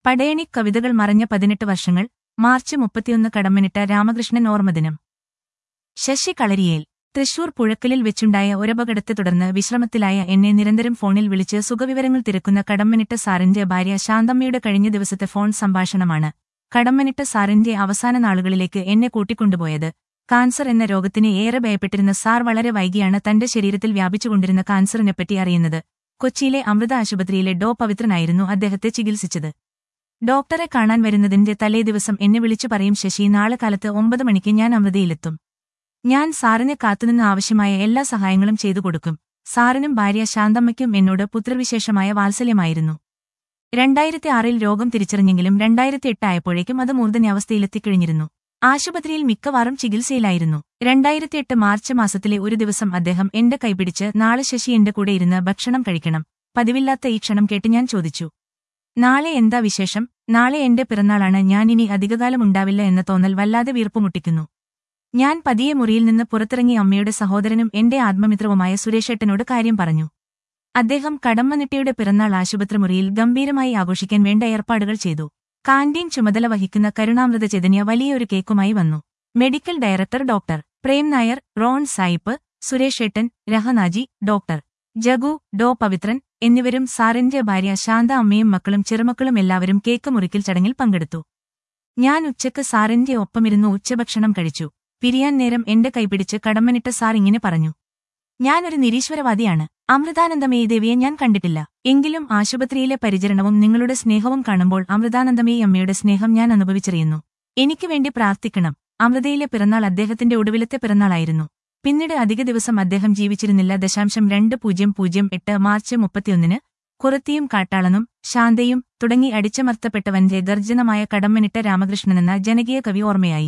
പടയണി കവിതകൾ മറഞ്ഞ പതിനെട്ട് വർഷങ്ങൾ മാർച്ച് മുപ്പത്തിയൊന്ന് കടമ്മനിട്ട രാമകൃഷ്ണൻ ഓർമ്മദിനം ശശി കളരിയേൽ തൃശൂർ പുഴക്കലിൽ വെച്ചുണ്ടായ ഒരപകടത്തെ തുടർന്ന് വിശ്രമത്തിലായ എന്നെ നിരന്തരം ഫോണിൽ വിളിച്ച് സുഖവിവരങ്ങൾ തിരക്കുന്ന കടമ്മനിട്ട സാറിന്റെ ഭാര്യ ശാന്തമ്മയുടെ കഴിഞ്ഞ ദിവസത്തെ ഫോൺ സംഭാഷണമാണ് കടമ്മനിട്ട സാറിന്റെ അവസാന നാളുകളിലേക്ക് എന്നെ കൂട്ടിക്കൊണ്ടുപോയത് കാൻസർ എന്ന രോഗത്തിന് ഏറെ ഭയപ്പെട്ടിരുന്ന സാർ വളരെ വൈകിയാണ് തന്റെ ശരീരത്തിൽ വ്യാപിച്ചുകൊണ്ടിരുന്ന കാൻസറിനെപ്പറ്റി അറിയുന്നത് കൊച്ചിയിലെ അമൃത ആശുപത്രിയിലെ ഡോ പവിത്രനായിരുന്നു അദ്ദേഹത്തെ ചികിത്സിച്ചത് ഡോക്ടറെ കാണാൻ വരുന്നതിന്റെ തലേ ദിവസം എന്നെ വിളിച്ചു പറയും ശശി നാളെ കാലത്ത് ഒമ്പത് മണിക്ക് ഞാൻ അമൃതയിലെത്തും ഞാൻ സാറിനെ കാത്തുനിന്ന് ആവശ്യമായ എല്ലാ സഹായങ്ങളും ചെയ്തു കൊടുക്കും സാറിനും ഭാര്യ ശാന്തമ്മയ്ക്കും എന്നോട് പുത്രവിശേഷമായ വാത്സല്യമായിരുന്നു രണ്ടായിരത്തി ആറിൽ രോഗം തിരിച്ചറിഞ്ഞെങ്കിലും രണ്ടായിരത്തി എട്ട് ആയപ്പോഴേക്കും അത് മൂർധന്യാവസ്ഥയിലെത്തിക്കഴിഞ്ഞിരുന്നു ആശുപത്രിയിൽ മിക്കവാറും ചികിത്സയിലായിരുന്നു രണ്ടായിരത്തിയെട്ട് മാർച്ച് മാസത്തിലെ ഒരു ദിവസം അദ്ദേഹം എന്റെ കൈപിടിച്ച് നാളെ ശശി എന്റെ കൂടെ ഇരുന്ന് ഭക്ഷണം കഴിക്കണം പതിവില്ലാത്ത ഈ ക്ഷണം കേട്ട് ഞാൻ ചോദിച്ചു നാളെ എന്താ വിശേഷം നാളെ എന്റെ പിറന്നാളാണ് ഞാൻ ഇനി അധികകാലം ഉണ്ടാവില്ല എന്ന തോന്നൽ വല്ലാതെ വീർപ്പുമുട്ടിക്കുന്നു ഞാൻ പതിയെ മുറിയിൽ നിന്ന് പുറത്തിറങ്ങി അമ്മയുടെ സഹോദരനും എന്റെ ആത്മമിത്രവുമായ സുരേഷേട്ടനോട് കാര്യം പറഞ്ഞു അദ്ദേഹം കടമ്മനിട്ടയുടെ പിറന്നാൾ ആശുപത്രി മുറിയിൽ ഗംഭീരമായി ആഘോഷിക്കാൻ വേണ്ട ഏർപ്പാടുകൾ ചെയ്തു കാന്റീൻ ചുമതല വഹിക്കുന്ന കരുണാമൃത ചൈതന്യ വലിയൊരു കേക്കുമായി വന്നു medical director doctor Prem Nair Ron സായിപ്പ് സുരേഷേട്ടൻ രഹനാജി ഡോക്ടർ ജഗു ഡോ പവിത്രൻ എന്നിവരും സാറിന്റെ ഭാര്യ ശാന്ത അമ്മയും മക്കളും ചെറുമക്കളും എല്ലാവരും കേക്ക് മുറിക്കൽ ചടങ്ങിൽ പങ്കെടുത്തു ഞാൻ ഉച്ചക്ക് സാറിന്റെ ഒപ്പമിരുന്നു ഉച്ചഭക്ഷണം കഴിച്ചു പിരിയാൻ നേരം എന്റെ കൈപിടിച്ച് കടമ്മനിട്ട സാർ ഇങ്ങനെ പറഞ്ഞു ഞാനൊരു നിരീശ്വരവാദിയാണ് അമൃതാനന്ദമയി ദേവിയെ ഞാൻ കണ്ടിട്ടില്ല എങ്കിലും ആശുപത്രിയിലെ പരിചരണവും നിങ്ങളുടെ സ്നേഹവും കാണുമ്പോൾ അമൃതാനന്ദമയി അമ്മയുടെ സ്നേഹം ഞാൻ അനുഭവിച്ചറിയുന്നു എനിക്ക് വേണ്ടി പ്രാർത്ഥിക്കണം അമൃതയിലെ പിറന്നാൾ അദ്ദേഹത്തിന്റെ ഒടുവിലത്തെ പിറന്നാളായിരുന്നു പിന്നീട് അധിക ദിവസം അദ്ദേഹം ജീവിച്ചിരുന്നില്ല ദശാംശം രണ്ട് പൂജ്യം പൂജ്യം എട്ട് മാർച്ച് മുപ്പത്തിയൊന്നിന് കുറത്തിയും കാട്ടാളനും ശാന്തയും തുടങ്ങി അടിച്ചമർത്തപ്പെട്ടവന്റെ ഗർജനമായ കടമ്മനിട്ട രാമകൃഷ്ണനെന്ന ജനകീയ കവി ഓർമ്മയായി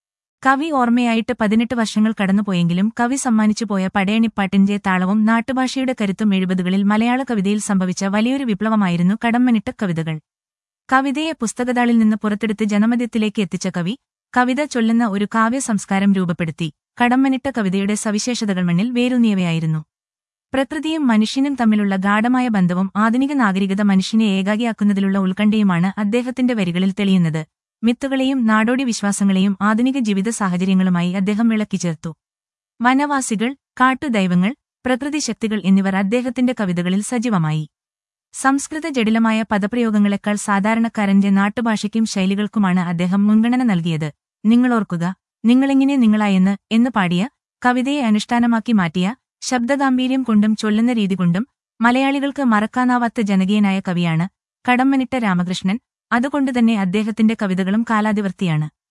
കവി ഓർമ്മയായിട്ട് പതിനെട്ട് വർഷങ്ങൾ കടന്നുപോയെങ്കിലും കവി സമ്മാനിച്ചുപോയ പടയണിപ്പാട്ടിന്റെ താളവും നാട്ടുഭാഷയുടെ കരുത്തും എഴുപതുകളിൽ മലയാള കവിതയിൽ സംഭവിച്ച വലിയൊരു വിപ്ലവമായിരുന്നു കടമ്മനിട്ട കവിതകൾ കവിതയെ പുസ്തകതാളിൽ നിന്ന് പുറത്തെടുത്ത് ജനമധ്യത്തിലേക്ക് എത്തിച്ച കവി കവിത ചൊല്ലുന്ന ഒരു കാവ്യ സംസ്കാരം രൂപപ്പെടുത്തി കടമ്മനിട്ട കവിതയുടെ സവിശേഷതകൾ മണ്ണിൽ വേരൂന്നിയവയായിരുന്നു പ്രകൃതിയും മനുഷ്യനും തമ്മിലുള്ള ഗാഠമായ ബന്ധവും ആധുനിക നാഗരികത മനുഷ്യനെ ഏകാകിയാക്കുന്നതിലുള്ള ഉത്കണ്ഠയുമാണ് അദ്ദേഹത്തിന്റെ വരികളിൽ തെളിയുന്നത് മിത്തുകളെയും നാടോടി വിശ്വാസങ്ങളെയും ആധുനിക ജീവിത സാഹചര്യങ്ങളുമായി അദ്ദേഹം വിളക്കിച്ചേർത്തു വനവാസികൾ കാട്ടുദൈവങ്ങൾ പ്രകൃതിശക്തികൾ എന്നിവർ അദ്ദേഹത്തിന്റെ കവിതകളിൽ സജീവമായി സംസ്കൃത ജടിലമായ പദപ്രയോഗങ്ങളെക്കാൾ സാധാരണക്കാരന്റെ നാട്ടുഭാഷയ്ക്കും ശൈലികൾക്കുമാണ് അദ്ദേഹം മുൻഗണന നൽകിയത് നിങ്ങളോർക്കുക നിങ്ങളെങ്ങനെ നിങ്ങളായെന്ന് എന്ന് പാടിയ കവിതയെ അനുഷ്ഠാനമാക്കി മാറ്റിയ ശബ്ദഗാംഭീര്യം കൊണ്ടും ചൊല്ലുന്ന രീതി കൊണ്ടും മലയാളികൾക്ക് മറക്കാനാവാത്ത ജനകീയനായ കവിയാണ് കടമ്മനിട്ട രാമകൃഷ്ണൻ അതുകൊണ്ടുതന്നെ അദ്ദേഹത്തിന്റെ കവിതകളും കാലാതിവർത്തിയാണ്